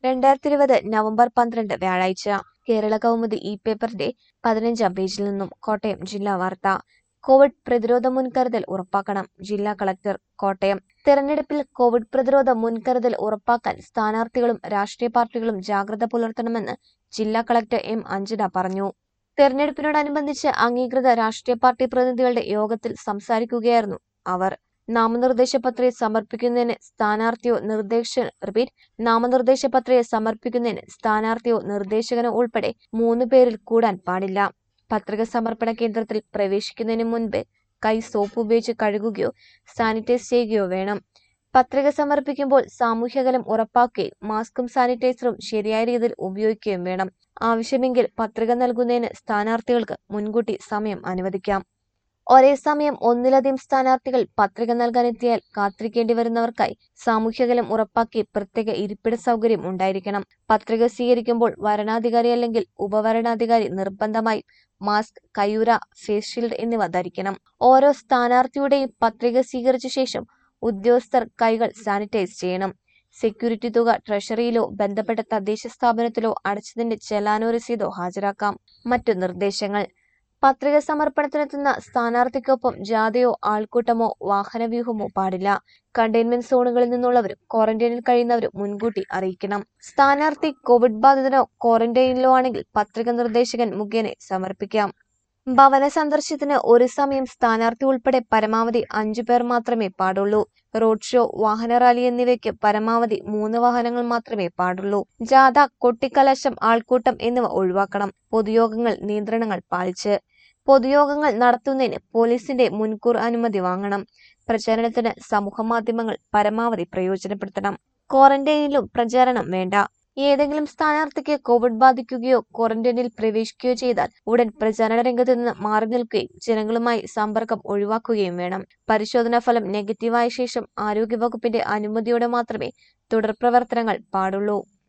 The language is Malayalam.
രണ്ടായിരത്തി ഇരുപത് നവംബർ പന്ത്രണ്ട് വ്യാഴാഴ്ച കേരള കൗമുദി ഇ പേപ്പറിന്റെ പതിനഞ്ചാം പേജിൽ നിന്നും കോട്ടയം ജില്ലാ വാർത്ത കോവിഡ് പ്രതിരോധ മുൻകരുതൽ ഉറപ്പാക്കണം ജില്ലാ കളക്ടർ കോട്ടയം തെരഞ്ഞെടുപ്പിൽ കോവിഡ് പ്രതിരോധ മുൻകരുതൽ ഉറപ്പാക്കാൻ സ്ഥാനാർത്ഥികളും രാഷ്ട്രീയ പാർട്ടികളും ജാഗ്രത പുലർത്തണമെന്ന് ജില്ലാ കളക്ടർ എം അഞ്ജന പറഞ്ഞു തെരഞ്ഞെടുപ്പിനോടനുബന്ധിച്ച് അംഗീകൃത രാഷ്ട്രീയ പാർട്ടി പ്രതിനിധികളുടെ യോഗത്തിൽ സംസാരിക്കുകയായിരുന്നു അവർ നാമനിർദ്ദേശ പത്രിക സമർപ്പിക്കുന്നതിന് സ്ഥാനാർത്ഥിയോ നിർദ്ദേശ റിപ്പീറ്റ് നാമനിർദ്ദേശ പത്രിക സമർപ്പിക്കുന്നതിന് സ്ഥാനാർത്ഥിയോ നിർദ്ദേശകനോ ഉൾപ്പെടെ മൂന്ന് പേരിൽ കൂടാൻ പാടില്ല പത്രിക സമർപ്പണ കേന്ദ്രത്തിൽ പ്രവേശിക്കുന്നതിന് മുൻപ് കൈ സോപ്പ് ഉപയോഗിച്ച് കഴുകുകയോ സാനിറ്റൈസ് ചെയ്യുകയോ വേണം പത്രിക സമർപ്പിക്കുമ്പോൾ സാമൂഹ്യകലം ഉറപ്പാക്കുകയും മാസ്കും സാനിറ്റൈസറും ശരിയായ രീതിയിൽ ഉപയോഗിക്കുകയും വേണം ആവശ്യമെങ്കിൽ പത്രിക നൽകുന്നതിന് സ്ഥാനാർത്ഥികൾക്ക് മുൻകൂട്ടി സമയം അനുവദിക്കാം ഒരേ സമയം ഒന്നിലധികം സ്ഥാനാർത്ഥികൾ പത്രിക നൽകാനെത്തിയാൽ കാത്തിരിക്കേണ്ടി വരുന്നവർക്കായി സാമൂഹ്യകലം ഉറപ്പാക്കി പ്രത്യേക ഇരിപ്പിട സൗകര്യം ഉണ്ടായിരിക്കണം പത്രിക സ്വീകരിക്കുമ്പോൾ വരണാധികാരി അല്ലെങ്കിൽ ഉപവരണാധികാരി നിർബന്ധമായി മാസ്ക് കയ്യുര ഫേസ് ഷീൽഡ് എന്നിവ ധരിക്കണം ഓരോ സ്ഥാനാർത്ഥിയുടെയും പത്രിക സ്വീകരിച്ച ശേഷം ഉദ്യോഗസ്ഥർ കൈകൾ സാനിറ്റൈസ് ചെയ്യണം സെക്യൂരിറ്റി തുക ട്രഷറിയിലോ ബന്ധപ്പെട്ട തദ്ദേശ സ്ഥാപനത്തിലോ അടച്ചതിന്റെ ചെലാനോ രസീതോ ഹാജരാക്കാം മറ്റു നിർദ്ദേശങ്ങൾ പത്രിക സമർപ്പണത്തിനെത്തുന്ന സ്ഥാനാർത്ഥിക്കൊപ്പം ജാഥയോ ആൾക്കൂട്ടമോ വാഹനവ്യൂഹമോ പാടില്ല കണ്ടെയ്ൻമെന്റ് സോണുകളിൽ നിന്നുള്ളവരും ക്വാറന്റൈനിൽ കഴിയുന്നവരും മുൻകൂട്ടി അറിയിക്കണം സ്ഥാനാർത്ഥി കോവിഡ് ബാധിതനോ ക്വാറന്റൈനിലോ ആണെങ്കിൽ പത്രിക നിർദ്ദേശകൻ മുഖേന സമർപ്പിക്കാം ഭവന സന്ദർശനത്തിന് ഒരു സമയം സ്ഥാനാർത്ഥി ഉൾപ്പെടെ പരമാവധി അഞ്ചു പേർ മാത്രമേ പാടുള്ളൂ റോഡ് ഷോ വാഹന റാലി എന്നിവയ്ക്ക് പരമാവധി മൂന്ന് വാഹനങ്ങൾ മാത്രമേ പാടുള്ളൂ ജാഥ കൊട്ടിക്കലാശം ആൾക്കൂട്ടം എന്നിവ ഒഴിവാക്കണം പൊതുയോഗങ്ങൾ നിയന്ത്രണങ്ങൾ പാലിച്ച് പൊതുയോഗങ്ങൾ നടത്തുന്നതിന് പോലീസിന്റെ മുൻകൂർ അനുമതി വാങ്ങണം പ്രചാരണത്തിന് സമൂഹമാധ്യമങ്ങൾ പരമാവധി പ്രയോജനപ്പെടുത്തണം ക്വാറന്റൈനിലും പ്രചാരണം വേണ്ട ഏതെങ്കിലും സ്ഥാനാർത്ഥിക്ക് കോവിഡ് ബാധിക്കുകയോ ക്വാറന്റൈനിൽ പ്രവേശിക്കുകയോ ചെയ്താൽ ഉടൻ പ്രചാരണ രംഗത്ത് നിന്ന് മാറി നിൽക്കുകയും ജനങ്ങളുമായി സമ്പർക്കം ഒഴിവാക്കുകയും വേണം പരിശോധനാ ഫലം നെഗറ്റീവായ ശേഷം ആരോഗ്യവകുപ്പിന്റെ അനുമതിയോടെ മാത്രമേ തുടർ പ്രവർത്തനങ്ങൾ പാടുള്ളൂ